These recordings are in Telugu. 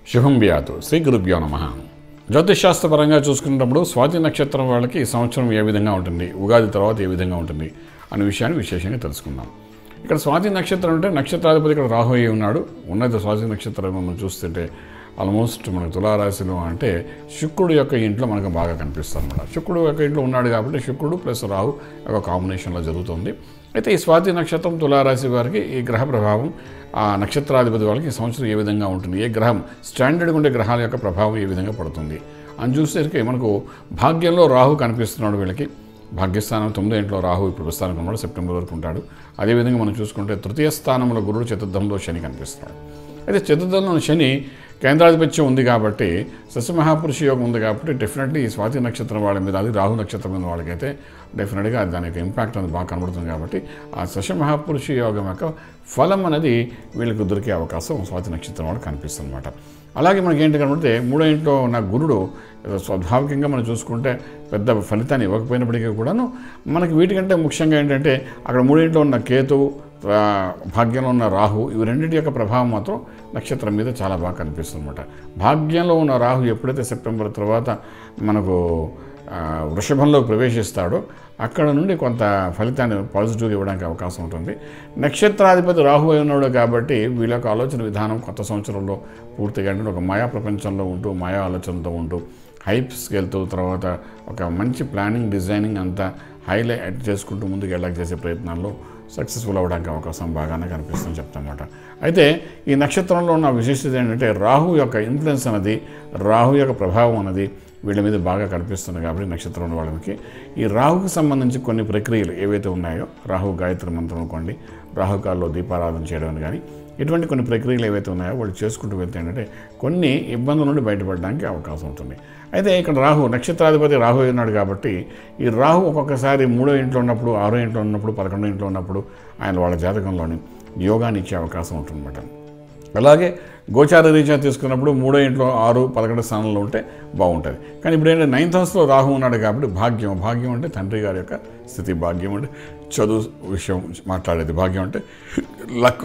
శుభం వ్యాతు శ్రీ గురుభ్యో నమ జ్యోతిష్ శాస్త్రపరంగా చూసుకున్నప్పుడు స్వాతి నక్షత్రం వాళ్ళకి ఈ సంవత్సరం ఏ విధంగా ఉంటుంది ఉగాది తర్వాత ఏ విధంగా ఉంటుంది అనే విషయాన్ని విశేషంగా తెలుసుకుందాం ఇక్కడ స్వాతి నక్షత్రం అంటే నక్షత్రాధిపతి ఇక్కడ రాహు అయి ఉన్నాడు ఉన్నత స్వాతి నక్షత్రం మనం చూస్తుంటే ఆల్మోస్ట్ మనకు తులారాశిలో అంటే శుక్రుడు యొక్క ఇంట్లో మనకు బాగా కనిపిస్తుంది అనమాట శుక్రుడు యొక్క ఇంట్లో ఉన్నాడు కాబట్టి శుక్రుడు ప్లస్ రాహు ఒక కాంబినేషన్లో జరుగుతుంది అయితే ఈ స్వాతి నక్షత్రం తులారాశి వారికి ఈ గ్రహ ప్రభావం ఆ నక్షత్రాధిపతి వాళ్ళకి ఈ సంవత్సరం ఏ విధంగా ఉంటుంది ఏ గ్రహం స్టాండర్డ్గా ఉండే గ్రహాల యొక్క ప్రభావం ఏ విధంగా పడుతుంది అని చూసేసరికి మనకు భాగ్యంలో రాహు కనిపిస్తున్నాడు వీళ్ళకి భాగ్యస్థానం తొమ్మిదో ఇంట్లో రాహు ఇప్పుడు ప్రస్థానం ఉన్నాడు సెప్టెంబర్ వరకు ఉంటాడు అదేవిధంగా మనం చూసుకుంటే తృతీయ స్థానంలో గురుడు చతుర్థంలో శని కనిపిస్తున్నాడు అయితే చతుర్థంలో శని కేంద్రాధిపత్యం ఉంది కాబట్టి సస్యమహాపురుష యోగం ఉంది కాబట్టి డెఫినెట్లీ ఈ స్వాతి నక్షత్రం వాళ్ళ మీద అది రాహు నక్షత్రం మీద వాళ్ళకైతే డెఫినెట్గా దాని యొక్క ఇంపాక్ట్ అనేది బాగా కనబడుతుంది కాబట్టి ఆ సస్యమహాపురుష యోగం యొక్క ఫలం అనేది వీళ్ళకి దొరికే అవకాశం స్వాతి నక్షత్రం వాళ్ళకి కనిపిస్తుంది అనమాట అలాగే మనకి ఏంటి కనబడితే మూడో ఇంట్లో ఉన్న గురుడు ఏదో స్వాభావికంగా మనం చూసుకుంటే పెద్ద ఫలితాన్ని ఇవ్వకపోయినప్పటికీ కూడాను మనకి వీటికంటే ముఖ్యంగా ఏంటంటే అక్కడ మూడింట్లో ఉన్న కేతువు ఆ, భాగ్యంలో ఉన్న రాహు ఇవి రెండింటి యొక్క ప్రభావం మాత్రం నక్షత్రం మీద చాలా బాగా కనిపిస్తుంది అనమాట భాగ్యంలో ఉన్న రాహు ఎప్పుడైతే సెప్టెంబర్ తర్వాత మనకు ఆ, వృషభంలో ప్రవేశిస్తాడో అక్కడ నుండి కొంత ఫలితాన్ని పాజిటివ్గా ఇవ్వడానికి అవకాశం ఉంటుంది నక్షత్రాధిపతి రాహు అయి ఉన్నాడు కాబట్టి వీళ్ళ యొక్క ఆలోచన విధానం కొత్త సంవత్సరంలో పూర్తిగా అంటే ఒక మాయా ప్రపంచంలో ఉంటూ మాయా ఆలోచనతో ఉంటూ హైప్స్కి వెళ్తూ తర్వాత ఒక మంచి ప్లానింగ్ డిజైనింగ్ అంతా హైలైట్ చేసుకుంటూ ముందుకు వెళ్ళాక చేసే ప్రయత్నాల్లో సక్సెస్ఫుల్ అవ్వడానికి అవకాశం బాగానే కనిపిస్తుంది చెప్తామాట అయితే ఈ నక్షత్రంలో ఉన్న విశిష్టత ఏంటంటే రాహు యొక్క ఇన్ఫ్లుయెన్స్ అన్నది రాహు యొక్క ప్రభావం అన్నది వీళ్ళ మీద బాగా కనిపిస్తుంది కాబట్టి నక్షత్రంలో వాళ్ళకి ఈ రాహుకు సంబంధించి కొన్ని ప్రక్రియలు ఏవైతే ఉన్నాయో రాహు గాయత్రి మంత్రం అనుకోండి రాహుకాల్లో దీపారాధన చేయడం కానీ ఇటువంటి కొన్ని ప్రక్రియలు ఏవైతే ఉన్నాయో వాళ్ళు చేసుకుంటూ వెళ్తే ఏంటంటే కొన్ని ఇబ్బందుల నుండి బయటపడడానికి అవకాశం ఉంటుంది అయితే ఇక్కడ రాహు నక్షత్రాధిపతి రాహు అయి ఉన్నాడు కాబట్టి ఈ రాహు ఒక్కొక్కసారి మూడో ఇంట్లో ఉన్నప్పుడు ఆరో ఇంట్లో ఉన్నప్పుడు పదకొండో ఇంట్లో ఉన్నప్పుడు ఆయన వాళ్ళ జాతకంలోని యోగాన్ని ఇచ్చే అవకాశం ఉంటుందన్నమాట అలాగే గోచార రీత్యా తీసుకున్నప్పుడు మూడో ఇంట్లో ఆరు పదకొండు స్థానంలో ఉంటే బాగుంటుంది కానీ ఇప్పుడు ఏంటంటే నైన్త్ హౌస్లో రాహు ఉన్నాడు కాబట్టి భాగ్యం భాగ్యం అంటే తండ్రి గారి యొక్క స్థితి భాగ్యం అంటే చదువు విషయం మాట్లాడేది భాగ్యం అంటే లక్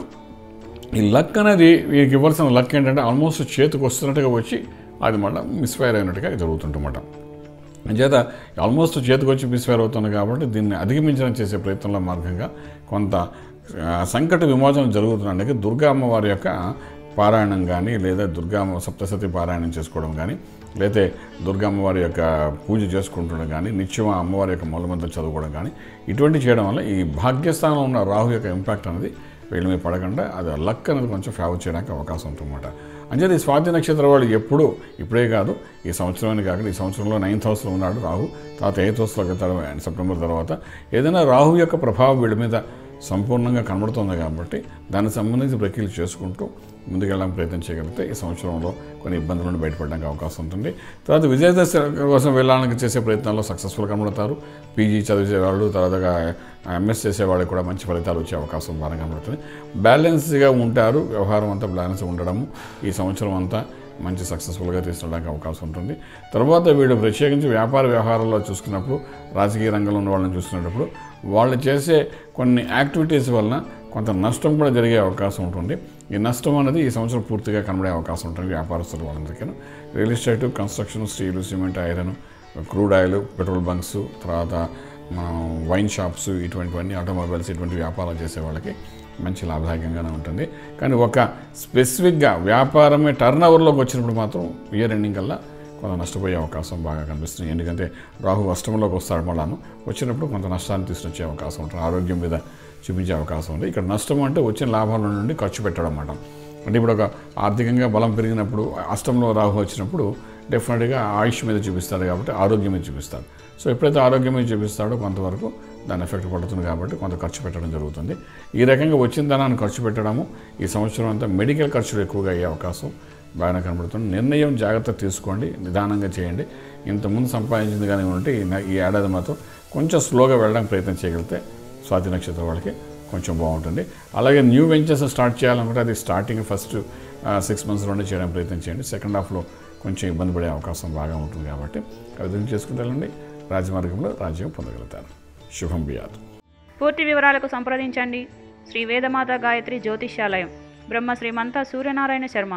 ఈ లక్ అనేది వీరికి ఇవ్వాల్సిన లక్ ఏంటంటే ఆల్మోస్ట్ చేతికి వస్తున్నట్టుగా వచ్చి అది మళ్ళీ మిస్ఫైర్ అయినట్టుగా జరుగుతుంటన్నమాట అంచేత ఆల్మోస్ట్ చేతికి వచ్చి మిస్ఫైర్ అవుతుంది కాబట్టి దీన్ని అధిగమించడం చేసే ప్రయత్నంలో మార్గంగా కొంత ఆ, సంకట విమోచన జరుగుతుందంటే దుర్గా అమ్మవారి యొక్క పారాయణం కానీ లేదా దుర్గా అమ్మ సప్తసతి పారాయణం చేసుకోవడం కానీ లేతే దుర్గా అమ్మవారి యొక్క పూజ చేసుకుంటుండడం కానీ నిత్యం ఆ అమ్మవారి యొక్క మూలమంత్రం చదువుకోవడం కానీ ఇటువంటి చేయడం వల్ల ఈ భాగ్యస్థానంలో ఉన్న రాహు యొక్క ఇంపాక్ట్ అనేది వీళ్ళ మీద పడకుండా అది లక్ అనేది కొంచెం ఫేవర్ చేయడానికి అవకాశం ఉంటుందన్నమాట అంచేత ఈ స్వాతి నక్షత్రం వాళ్ళు ఎప్పుడూ ఇప్పుడే కాదు ఈ సంవత్సరమే కాకుండా ఈ సంవత్సరంలో నైన్త్ హౌస్లో ఉన్నాడు రాహు తర్వాత ఎయిత్ హౌస్లోకి వెళ్తాడు సెప్టెంబర్ తర్వాత ఏదైనా రాహు యొక్క ప్రభావం వీళ్ళ మీద సంపూర్ణంగా కనబడుతుంది కాబట్టి దానికి సంబంధించి ప్రక్రియలు చేసుకుంటూ ముందుకెళ్ళడానికి ప్రయత్నం చేయగలిగితే ఈ సంవత్సరంలో కొన్ని ఇబ్బందుల నుండి బయటపడడానికి అవకాశం ఉంటుంది తర్వాత విజయదశ కోసం వెళ్ళడానికి చేసే ప్రయత్నాల్లో సక్సెస్ఫుల్ కనబడతారు పీజీ చదివేవాళ్ళు తర్వాత ఎంఎస్ చేసేవాళ్ళకి కూడా మంచి ఫలితాలు వచ్చే అవకాశం బాగా కనబడుతుంది బ్యాలెన్స్గా ఉంటారు వ్యవహారం అంతా బ్యాలెన్స్ ఉండడము ఈ సంవత్సరం అంతా మంచి సక్సెస్ఫుల్గా తీసుకెళ్ళడానికి అవకాశం ఉంటుంది తర్వాత వీళ్ళు ప్రత్యేకించి వ్యాపార వ్యవహారాల్లో చూసుకున్నప్పుడు రాజకీయ రంగంలో ఉన్న వాళ్ళని చూసుకునేటప్పుడు వాళ్ళు చేసే కొన్ని యాక్టివిటీస్ వలన కొంత నష్టం కూడా జరిగే అవకాశం ఉంటుంది ఈ నష్టం అనేది ఈ సంవత్సరం పూర్తిగా కనబడే అవకాశం ఉంటుంది వ్యాపారస్తులు వాళ్ళందరికీ real estate construction steel cement iron crude oil petrol bunks తర్వాత మనం వైన్ షాప్స్ ఇటువంటివన్నీ ఆటోమొబైల్స్ ఇటువంటి వ్యాపారాలు చేసే వాళ్ళకి మంచి లాభదాయకంగానే ఉంటుంది కానీ ఒక స్పెసిఫిక్గా వ్యాపారమే టర్న్ ఓవర్లోకి వచ్చినప్పుడు మాత్రం ఇయర్ ఎండింగ్ కల్లా కొంత నష్టపోయే అవకాశం బాగా కనిపిస్తుంది ఎందుకంటే రాహు అష్టమంలోకి వస్తాడు మళ్ళాను వచ్చినప్పుడు కొంత నష్టాన్ని తీసుకొచ్చే అవకాశం ఉంటుంది ఆరోగ్యం మీద చూపించే అవకాశం ఉంది ఇక్కడ నష్టం అంటే వచ్చిన లాభాల నుండి ఖర్చు పెట్టడం అన్నమాట అంటే ఇప్పుడు ఒక ఆర్థికంగా బలం పెరిగినప్పుడు అష్టంలో రాహు వచ్చినప్పుడు డెఫినెట్గా ఆయుష్ మీద చూపిస్తాడు కాబట్టి ఆరోగ్యం మీద చూపిస్తాడు సో ఎప్పుడైతే ఆరోగ్యం మీద చూపిస్తాడో కొంతవరకు దాని ఎఫెక్ట్ పడుతుంది కాబట్టి కొంత ఖర్చు పెట్టడం జరుగుతుంది ఈ రకంగా వచ్చిన ధనాన్ని ఖర్చు పెట్టడము ఈ సంవత్సరం అంతా మెడికల్ ఖర్చులు ఎక్కువగా అయ్యే అవకాశం బాగానే కనబడుతుంది నిర్ణయం జాగ్రత్త తీసుకోండి నిదానంగా చేయండి ఇంతకుముందు సంపాదించింది కానీ ఉంటే ఈ న- ఈ ఏడాది మాత్రం కొంచెం స్లోగా వెళ్ళడానికి ప్రయత్నం చేయగలిగితే స్వాతి నక్షత్రం వాళ్ళకి కొంచెం బాగుంటుంది అలాగే న్యూ వెంచర్స్ స్టార్ట్ చేయాలనుకుంటే అది స్టార్టింగ్ ఫస్ట్ సిక్స్ మంత్స్లోనే చేయడానికి ప్రయత్నం చేయండి సెకండ్ హాఫ్లో కొంచెం ఇబ్బంది పడే అవకాశం బాగా ఉంటుంది కాబట్టి ఆ విధంగా చేసుకుంటూ వెళ్ళండి రాజమార్గంలో రాజ్యం పొందగలుగుతారు శుభం బియాదు పూర్తి వివరాలకు సంప్రదించండి శ్రీ వేదమాత గాయత్రి జ్యోతిష్యాలయం Brahma Srimantha Suryanarayana Sharma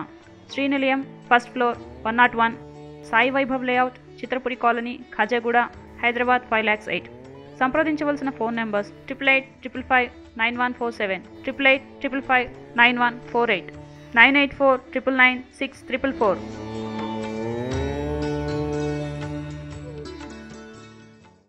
Srinilayam first floor one not one Sai Vaibhav layout Chitrapuri colony Khajaguda Hyderabad five lakhs eight సంప్రదించవలసిన phone numbers triple eight triple five nine one four seven triple eight triple five nine one four eight nine eight four triple nine six triple four